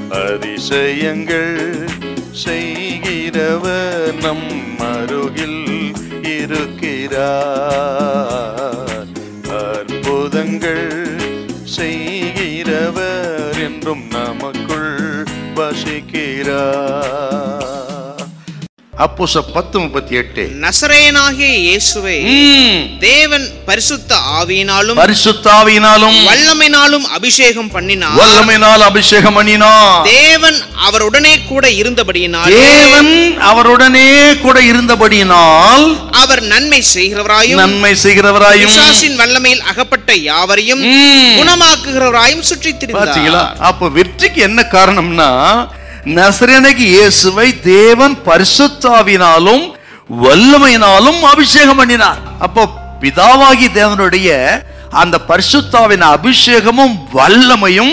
அதிசயங்கள் செய்கிறவர் நம் அருகில் இருக்கிறார் அற்புதங்கள் செய்கிறவர் என்றும் நமக்குள் வசிக்கிறார் அப்போஸ்தலர் பத்து முப்பத்தி எட்டு நசரேயனாகிய இயேசுவை தேவன் பரிசுத்த ஆவியினாலும் பரிசுத்தாவியினாலும் வல்லமையினாலும் அபிஷேகம் பண்ணினார் வல்லமையினால் அபிஷேகம் பண்ணினார் தேவன் அவருடனே கூட இருந்தபடியினால் தேவன் அவருடனே கூட இருந்தபடியினால் அவர் நன்மை செய்கிறவராயும் நன்மை செய்கிறவராயும் பிசாசின் வல்லமையில் அகப்பட்ட யாவரையும் ம். குணமாக்குகிறவராயும் சுற்றித் பாத்தீங்களா திரிந்தார் அப்ப வெற்றிக்கு என்ன காரணம்னா நசரேனகி இயேசுவை தேவன் பரிசுத்தாவினாலும் வல்லமையினாலும் அபிஷேகம் பண்ணினார் அப்போ பிதாவாகி தேவனுடைய அந்த பரிசுத்தாவின் அபிஷேகமும் வல்லமையும்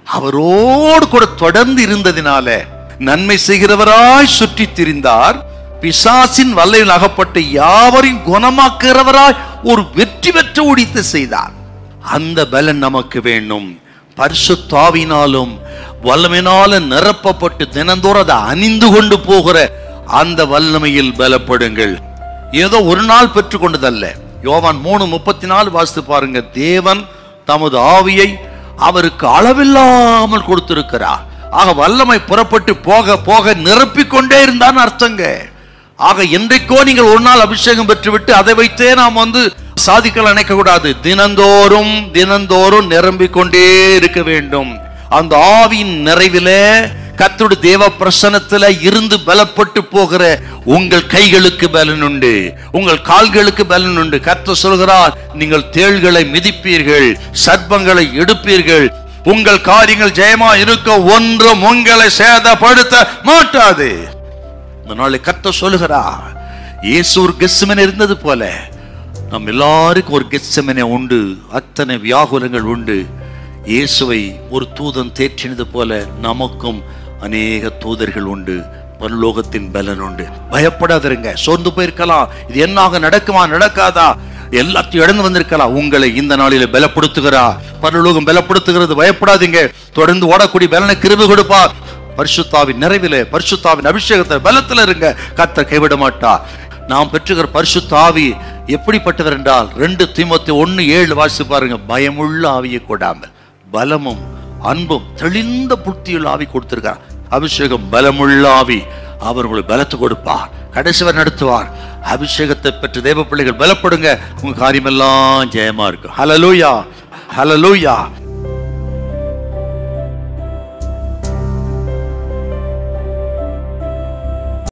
அவரோடு கூட தொடர்ந்து இருந்ததினால நன்மை செய்கிறவராய் சுற்றித் திரிந்தார் பிசாசின் வல்லையில் அகப்பட்ட யாவரையும் குணமாக்குகிறவராய் ஒரு வெற்றி பெற்று ஒடித்து செய்தார் அந்த பலன் நமக்கு வேண்டும் பரிசுத்தாவினாலும் வல்லமையினால நிரப்பப்பட்டு தினந்தோறும் அதை அணிந்து கொண்டு போகிற அந்த வல்லமையில் பலப்படுங்கள் ஏதோ ஒரு நாள் பெற்றுக்கொண்டதல்ல யோவான் மூணு முப்பத்தி நாலு வாசித்து பாருங்க தேவன் தமது ஆவியை அவருக்கு அளவில்லாமல் கொடுத்திருக்கிறார் ஆக வல்லமை புறப்பட்டு போக போக நிரப்பிக்கொண்டே இருந்தான்னு அர்த்தங்க ஆக என்றைக்கோ நீங்கள் ஒரு நாள் அபிஷேகம் பெற்றுவிட்டு அதை வைத்தே நாம் வந்து சாதிக்கலாம் நினைக்க கூடாது தினந்தோறும் தினந்தோறும் நிரம்பிக் கொண்டே இருக்க வேண்டும் அந்த ஆவியின் நிறைவிலே கத்தோடு தேவ பிரசனத்துல இருந்து பலப்பட்டு போகிற உங்கள் கைகளுக்கு பலன் உண்டு உங்கள் கால்களுக்கு பலன் உண்டு கத்த சொல்கிறார் நீங்கள் தேள்களை மிதிப்பீர்கள் சர்ப்பங்களை எடுப்பீர்கள் உங்கள் காரியங்கள் ஜெயமா இருக்க ஒன்றும் உங்களை சேதப்படுத்த மாட்டாது இந்த நாளை கத்த சொல்லுகிறா இயேசு ஒரு கெஸ்ஸமனை இருந்தது போல நம் எல்லாருக்கும் ஒரு கெஸ்ஸமனை உண்டு அத்தனை வியாகுலங்கள் உண்டு இயேசுவை ஒரு தூதன் தேற்றினது போல நமக்கும் அநேக தூதர்கள் உண்டு பரலோகத்தின் பலன் உண்டு பயப்படாதிருங்க சோர்ந்து போயிருக்கலாம் இது என்னாக நடக்குமா நடக்காதா எல்லாத்தையும் இழந்து வந்திருக்கலாம் உங்களை இந்த நாளில பலப்படுத்துகிறா பரலோகம் பலப்படுத்துகிறது பயப்படாதீங்க தொடர்ந்து ஓடக்கூடிய பலனை கிருபி கொடுப்பா பரிசுத்தாவின் நிறைவிலே பரிசுத்தாவின் அபிஷேகத்தை பலத்துல இருங்க கத்தர் கைவிட மாட்டா நாம் பெற்றுகிற பரிசுத்தாவி எப்படிப்பட்டவர் என்றால் ரெண்டு தீமத்தை ஒண்ணு ஏழு வாசித்து பாருங்க பயமுள்ள ஆவியை கொடாமல் பலமும் அன்பும் தெளிந்த புத்தியுள்ள ஆவி கொடுத்திருக்கார் அபிஷேகம் பலமுள்ள ஆவி அவர் உங்களுக்கு பலத்தை கொடுப்பார் கடைசி வரை நடத்துவார் அபிஷேகத்தை பெற்று தேவ பிள்ளைகள் பலப்படுங்க உங்க காரியமெல்லாம் ஜெயமா இருக்கும் ஹலலூயா ஹலலூயா